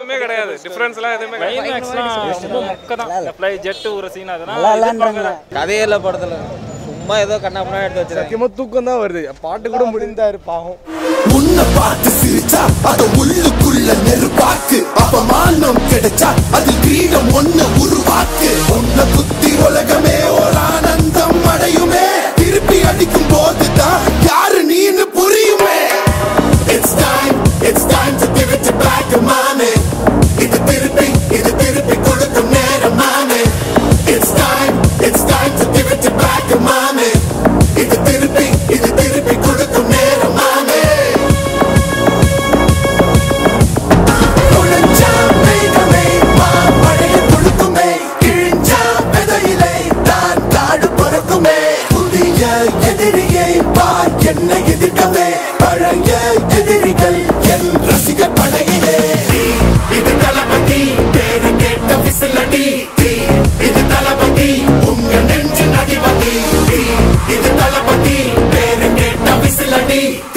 எதுவுமே கிடையாது டிஃபரன்ஸ்லாம் எதுவுமே கிடையாது கிளைமேக்ஸ்லாம் ரொம்ப மொக்க தான் இந்த ஃப்ளை ஜெட்டு ஒரு சீன் அதெல்லாம் நல்லா இல்லைன்றாங்க கதையில படத்துல சும்மா ஏதோ கண்ணா பண்ணா எடுத்து வச்சிருக்காங்க சத்தியமா தூக்கம் தான் வருது பாட்டு கூட முடிந்தாரு பாவம் உன்னை பார்த்து சிரிச்சா அத உள்ளுக்குள்ள நெருப்பாக்கு அப்பமானம் கிடைச்சா அதில் கிரீடம் ஒண்ணு உருவாக்கு உன்னை புத்தி உலகமே ஒரு ஆனந்தம் அடையுமே திருப்பி அடிக்கும் போதுதான் யாரு நீன்னு புரியுமே It's time, it's time to give it to back, மாமே இது திருப்பி இது திருப்பி கொடுக்கும் நேரம் மாமே It's time, it's time to give it to back, மாமே இது திருப்பி இது திருப்பி கொடுக்கும் நேரம் மாமே குளிர்ச்சா மேகமே மாமழையை கொடுக்குமே கிழிஞ்சா விதையிலே தான் காடு பறக்குமே புதிய எதிரியை பார் என்ன எதிர்க்கவே பழைய எதிரிகள் என் ரசிக படையிலே தீ, இது தளபதி பேரு கேட்ட விசிலடி தீ, இது தளபதி உங்க நெஞ்சு நடிபதி தீ, இது தளபதி பேரு கேட்ட விசிலடி